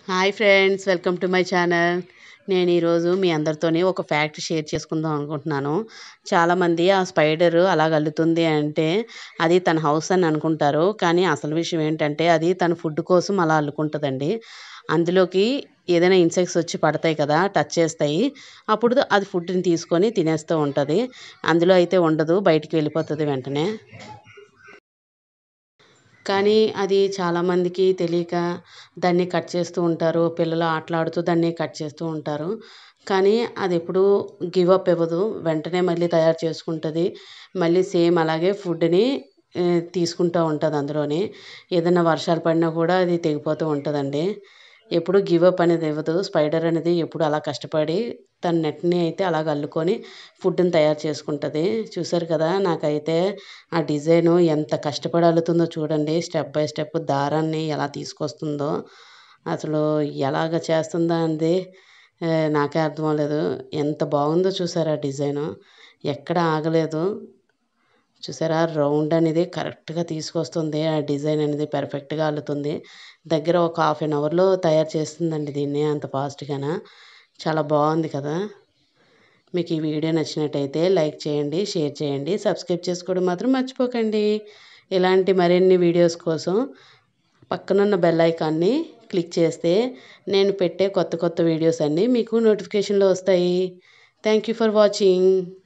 hi friends welcome to my channel నేను ఈరోజు మీ అందరితోని ఒక ఫ్యాక్ట్ షేర్ చేసుకుందాం అనుకుంటున్నాను చాలామంది ఆ స్పైడర్ అలా అల్లుతుంది అంటే అది తన హౌస్ అని అనుకుంటారు కానీ అసలు విషయం ఏంటంటే అది తన ఫుడ్ కోసం అలా అల్లుకుంటుందండి అందులోకి ఏదైనా ఇన్సెక్ట్స్ వచ్చి పడతాయి కదా టచ్ చేస్తాయి అప్పుడు అది ఫుడ్ని తీసుకొని తినేస్తూ ఉంటుంది అందులో అయితే ఉండదు బయటికి వెళ్ళిపోతుంది వెంటనే కానీ అది చాలామందికి తెలియక దాన్ని కట్ చేస్తూ ఉంటారు పిల్లలు ఆటలాడుతూ దాన్ని కట్ చేస్తూ ఉంటారు కానీ అది ఎప్పుడు గివ్ అప్ ఇవ్వదు వెంటనే మళ్ళీ తయారు చేసుకుంటుంది మళ్ళీ సేమ్ అలాగే ఫుడ్ని తీసుకుంటూ ఉంటుంది అందులోని ఏదైనా వర్షాలు పడినా కూడా అది తెగిపోతూ ఉంటుందండి ఎప్పుడు గివ్ అప్ అనేది ఇవ్వదు స్పైడర్ అనేది ఎప్పుడు అలా కష్టపడి తన నెట్ని అయితే అలాగ అల్లుకొని ఫుడ్ని తయారు చేసుకుంటుంది చూసారు కదా నాకైతే ఆ డిజైన్ ఎంత కష్టపడి అల్లుతుందో చూడండి స్టెప్ బై స్టెప్ దారాన్ని ఎలా తీసుకొస్తుందో అసలు ఎలాగ చేస్తుందా అంది నాకే అర్థం అవ్వలేదు ఎంత బాగుందో చూసారా డిజైన్ ఎక్కడ ఆగలేదు చూసారా రౌండ్ అనేది కరెక్ట్గా తీసుకొస్తుంది ఆ డిజైన్ అనేది పర్ఫెక్ట్గా అల్లుతుంది దగ్గర ఒక హాఫ్ అన్ అవర్లో తయారు చేస్తుందండి దీన్ని అంత ఫాస్ట్గాన చాలా బాగుంది కదా మీకు ఈ వీడియో నచ్చినట్టయితే లైక్ చేయండి షేర్ చేయండి సబ్స్క్రైబ్ చేసుకోవడం మాత్రం మర్చిపోకండి ఇలాంటి మరిన్ని వీడియోస్ కోసం పక్కనున్న బెల్ ఐకాన్ని క్లిక్ చేస్తే నేను పెట్టే కొత్త కొత్త వీడియోస్ అన్నీ మీకు నోటిఫికేషన్లో వస్తాయి థ్యాంక్ యూ ఫర్ వాచింగ్